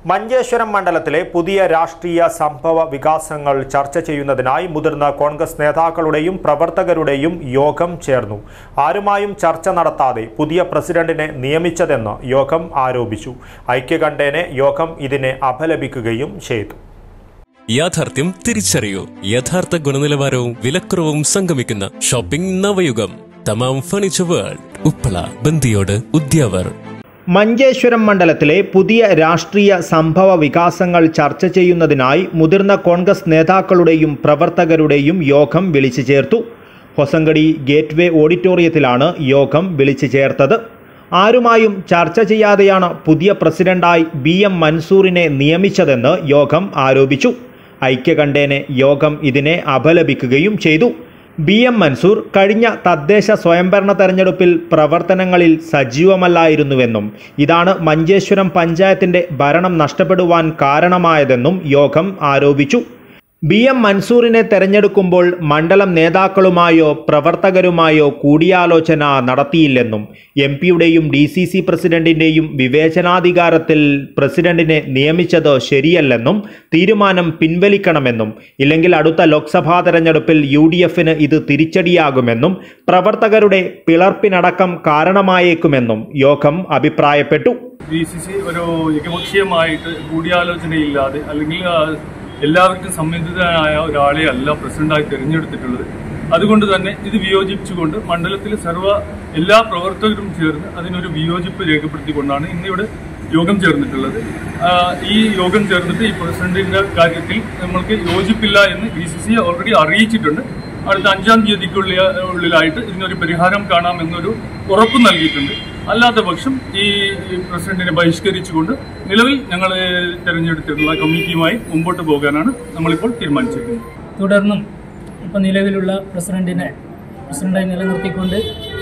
മഞ്ചേശ്വരം മണ്ഡലത്തിലെ പുതിയ രാഷ്ട്രീയ സംഭവ വികാസങ്ങൾ ചർച്ച ചെയ്യുന്നതിനായി മുതിർന്ന കോൺഗ്രസ് നേതാക്കളുടെയും പ്രവർത്തകരുടെയും യോഗം ചേർന്നു ആരുമായും ചർച്ച നടത്താതെ പുതിയ പ്രസിഡന്റിനെ നിയമിച്ചതെന്ന് യോഗം ആരോപിച്ചു ഐക്യകണ്ഠേനെ യോഗം ഇതിനെ അപലപിക്കുകയും ചെയ്തു യാഥാർത്ഥ്യം തിരിച്ചറിയൂ യഥാർത്ഥ ഗുണനിലവാരവും വിലക്കുറവും സംഗമിക്കുന്ന ഷോപ്പിംഗ് നവയുഗം തമാം ഫർണിച്ചർ വേൾഡ് ഉപ്പള ബന്ദിയോട് ഉദ്യാവർ മഞ്ചേശ്വരം മണ്ഡലത്തിലെ പുതിയ രാഷ്ട്രീയ സംഭവ വികാസങ്ങൾ ചർച്ച ചെയ്യുന്നതിനായി മുതിർന്ന കോൺഗ്രസ് നേതാക്കളുടെയും പ്രവർത്തകരുടെയും യോഗം വിളിച്ചു ചേർത്തു ഹൊസങ്കടി ഗേറ്റ്വേ ഓഡിറ്റോറിയത്തിലാണ് യോഗം വിളിച്ചു ചേർത്തത് ആരുമായും ചർച്ച ചെയ്യാതെയാണ് പുതിയ പ്രസിഡന്റായി ബി എം മൻസൂറിനെ നിയമിച്ചതെന്ന് യോഗം ആരോപിച്ചു ഐക്യകണ്ഠേനെ യോഗം ഇതിനെ അപലപിക്കുകയും ചെയ്തു ബി എം മൻസൂർ കഴിഞ്ഞ തദ്ദേശ സ്വയംഭരണ തെരഞ്ഞെടുപ്പിൽ പ്രവർത്തനങ്ങളിൽ സജീവമല്ലായിരുന്നുവെന്നും ഇതാണ് മഞ്ചേശ്വരം പഞ്ചായത്തിന്റെ ഭരണം നഷ്ടപ്പെടുവാൻ കാരണമായതെന്നും യോഗം ആരോപിച്ചു ബി എം മൻസൂറിനെ തെരഞ്ഞെടുക്കുമ്പോൾ മണ്ഡലം നേതാക്കളുമായോ പ്രവർത്തകരുമായോ കൂടിയാലോചന നടത്തിയില്ലെന്നും എം പിയുടെയും ഡി സി സി പ്രസിഡന്റിന്റെയും വിവേചനാധികാരത്തിൽ പ്രസിഡന്റിനെ നിയമിച്ചത് ശരിയല്ലെന്നും തീരുമാനം പിൻവലിക്കണമെന്നും ഇല്ലെങ്കിൽ അടുത്ത ലോക്സഭാ തെരഞ്ഞെടുപ്പിൽ യു ഡി എഫിന് ഇത് തിരിച്ചടിയാകുമെന്നും പ്രവർത്തകരുടെ പിളർപ്പിനടക്കം കാരണമായേക്കുമെന്നും യോഗം അഭിപ്രായപ്പെട്ടു ഡി സി സി ഒരു ഏകപക്ഷീയമായിട്ട് കൂടിയാലോചനയില്ലാതെ അല്ലെങ്കിൽ ആ, എല്ലാവർക്കും സംബന്ധിതനായ ഒരാളെ അല്ല പ്രസിഡന്റായി തിരഞ്ഞെടുത്തിട്ടുള്ളത് അതുകൊണ്ട് തന്നെ ഇത് വിയോജിപ്പിച്ചുകൊണ്ട് മണ്ഡലത്തിലെ സർവ്വ എല്ലാ പ്രവർത്തകരും ചേർന്ന് അതിനൊരു വിയോജിപ്പ് രേഖപ്പെടുത്തിക്കൊണ്ടാണ് ഇന്നിവിടെ യോഗം ചേർന്നിട്ടുള്ളത് ആ, ഈ യോഗം ചേർന്നിട്ട് ഈ പ്രസിഡന്റിന്റെ കാര്യത്തിൽ നമ്മൾക്ക് യോജിപ്പില്ല എന്ന് ഡി സി സി ഓൾറെഡി അറിയിച്ചിട്ടുണ്ട് അടുത്ത അഞ്ചാം തീയതിക്കുള്ളിൽ ഉള്ളിലായിട്ട് ഇതിനൊരു പരിഹാരം കാണാമെന്നൊരു ഉറപ്പ് നൽകിയിട്ടുണ്ട് അല്ലാത്ത പക്ഷം ഈ പ്രസിഡന്റിനെ ബഹിഷ്കരിച്ചുകൊണ്ട് നിലവിൽ ഞങ്ങൾ തെരഞ്ഞെടുത്തിട്ടുള്ള കമ്മിറ്റിയുമായി മുമ്പോട്ട് പോകാനാണ് നമ്മളിപ്പോൾ തീരുമാനിച്ചിരിക്കുന്നത് തുടർന്നും ഇപ്പോൾ നിലവിലുള്ള പ്രസിഡന്റിനെ പ്രസിഡന്റായി നിലനിർത്തിക്കൊണ്ട്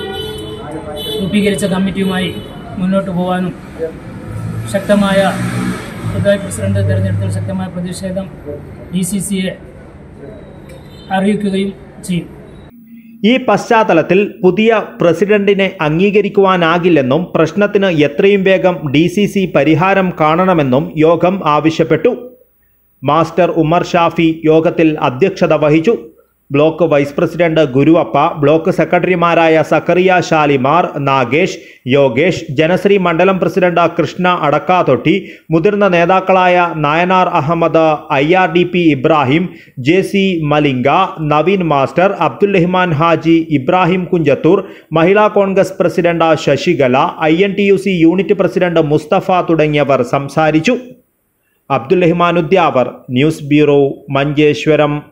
രൂപീകരിച്ച കമ്മിറ്റിയുമായി മുന്നോട്ട് പോകാനും ശക്തമായ പുതുതായി പ്രസിഡന്റ് തെരഞ്ഞെടുപ്പിൽ ശക്തമായ പ്രതിഷേധം ഡി സി സിയെ അറിയിക്കുകയും ചെയ്യും ഈ പശ്ചാത്തലത്തിൽ പുതിയ പ്രസിഡന്റിനെ അംഗീകരിക്കുവാനാകില്ലെന്നും പ്രശ്നത്തിന് എത്രയും വേഗം ഡി സി സി പരിഹാരം കാണണമെന്നും യോഗം ആവശ്യപ്പെട്ടു മാസ്റ്റർ ഉമർ ഷാഫി യോഗത്തിൽ അധ്യക്ഷത വഹിച്ചു block vice president Guruvappa block സെക്രട്ടറിമാരായ സക്കറിയ ഷാലിമാർ നാഗേഷ് യോഗേഷ് ജനശ്രീ മണ്ഡലം പ്രസിഡന്റ് കൃഷ്ണ അടക്കാതൊട്ടി മുതിർന്ന നേതാക്കളായ Nayanar Ahmed I R D P Ibrahim J C Malinga Naveen master Abdul Rahman Haji Ibrahim Kunjathur Mahila Congress president Sasikala I N T U C unit president Mustafa തുടങ്ങിയവർ സംസാരിച്ചു അബ്ദുൽ റഹ്മാൻ ഉദ്യാവർ ന്യൂസ് ബ്യൂറോ മഞ്ചേശ്വരം